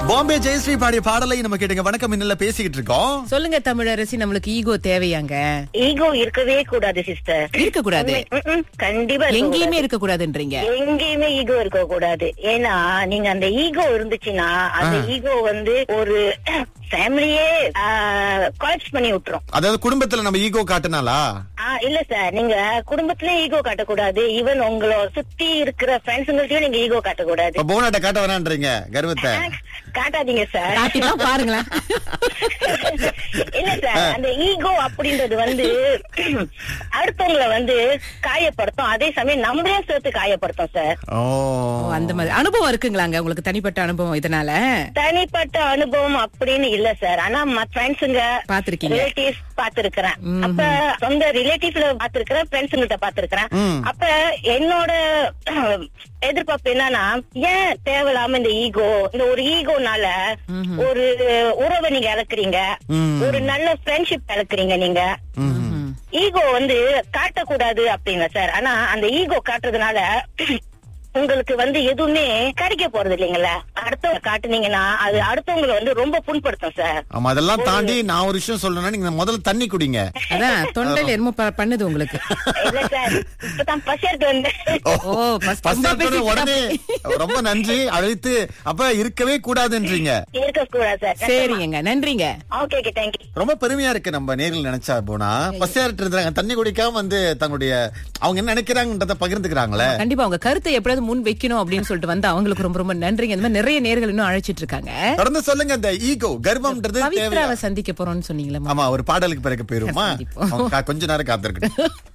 பாம்பே ஜெயஸ்ரீ பாடிய பாடலை நம்ம கேட்டுங்க வணக்கம் மின்னல பேசிக்கிட்டு இருக்கோம் சொல்லுங்க தமிழரசி நம்மளுக்கு ஈகோ தேவையாங்க ஈகோ இருக்கவே கூடாது சிஸ்டர் இருக்க கூடாது கண்டிப்பா இருக்கக்கூடாது. எங்கேயுமே இருக்க கூடாதுன்றீங்க எங்கேயுமே ஈகோ இருக்க கூடாது ஏன்னா நீங்க அந்த ஈகோ இருந்துச்சுன்னா அந்த ஈகோ வந்து ஒரு ஃபேமிலியே கொலாப்ஸ் பண்ணி விட்டுரும் அதாவது குடும்பத்துல நம்ம ஈகோ காட்டுனாலா ஆ, இல்ல சார் நீங்க குடும்பத்திலயும் ஈகோ காட்டக்கூடாது ஈவன் உங்கள சுத்தி இருக்கிற ஃப்ரெண்ட்ஸுங்கள்ட்டயும் நீங்க ஈகோ காட்டக்கூடாது இப்ப போனாட்ட காட்ட வேணான்றீங்க கர்வத்தை காட்டாதீங்க சார் காட்டிதான் பாருங்களேன் இல்ல சார் அந்த ஈகோ அப்படின்றது வந்து அடுத்தவங்கள வந்து காயப்படுத்தும் அதே சமயம் நம்மளையும் சேர்த்து காயப்படுத்தும் சார் ஓ ஓ, அந்த மாதிரி அனுபவம் இருக்குங்களாங்க உங்களுக்கு தனிப்பட்ட அனுபவம் இதனால தனிப்பட்ட அனுபவம் அப்படின்னு இல்ல சார் ஆனா ஃப்ரெண்ட்ஸுங்க பாத்திருக்கீங்க ரிலேட்டிவ்ஸ் பாத்துருக்கிறேன் அப்ப சொந்த ரிலேட்டிவ்ல பாத்துருக்கிறேன் ஃப்ரெண்ட்ஸுங்கள்ட்ட பாத்துருக்கிறேன் ம். அப்ப என்னோட எதிர்பார்ப்பு என்னன்னா ஏன் தேவையில்லாம இந்த ஈகோ இந்த ஒரு ஈகோனால ஒரு உறவை நீங்க இழக்கிறீங்க ம். ஒரு நல்ல ஃப்ரெண்ட்ஷிப் இழக்கிறீங்க நீங்க ஈகோ வந்து காட்டக்கூடாது அப்படிங்க சார் ஆனா அந்த ஈகோ காட்டுறதுனால உங்களுக்கு வந்து எதுவுமே கிடைக்க போறது இல்லைங்களா அடுத்தவங்க காட்டுனீங்கன்னா அது அடுத்தவங்களை வந்து ரொம்ப புண்படுத்தும் சார் ஆமா அதெல்லாம் தாண்டி நான் ஒரு விஷயம் சொல்லணும்னா நீங்க முதல்ல தண்ணி குடிங்க அதான் தொண்டையில என்னமோ ப- பண்ணுது உங்களுக்கு இல்ல சார் இப்பதான் பசியாட்டு வந்தேன் ஓ first First ரொம்ப எடுத்த உடனே உடனே பேசிட்டு ரொம்ப நன்றி அழைத்து அப்ப இருக்கவே கூடாதுன்றீங்க இருக்க கூடாது சார் சரிங்க நன்றிங்க ஓகே ஓகே தேங்க்யூ ரொம்ப பெருமையா இருக்கு நம்ம நேரில் நினைச்சா போனா பசியாரிட்டு இருந்தாங்க தண்ணி குடிக்காம வந்து தங்களுடைய அவங்க என்ன நினைக்கிறாங்கன்றத பகிர்ந்துக்கிறாங்களே கண்டிப்பா உங்க கருத்தை எப்படியாவது முன் வைக்கணும் அப்படின்னு சொல்லிட்டு வந்து அவங்களுக்கு ரொம்ப ரொம்ப நன்றிங்க இந்த மாதிரி நிறைய நேர்கள் இன்னும் அழைச்சிட்டு இருக்காங்க தொடர்ந்து சொல்லுங்க இந்த ஈகோ கர்வம்ன்றது தேவையா பவித்ராவை சந்திக்க போறோம்னு சொன்னீங்களே ஆமா ஒரு பாடலுக்கு பிறகு போயிருமா சந்திப்போம். அவங்க கா- கொஞ்ச நேரம் காத்திருக்கட்டும்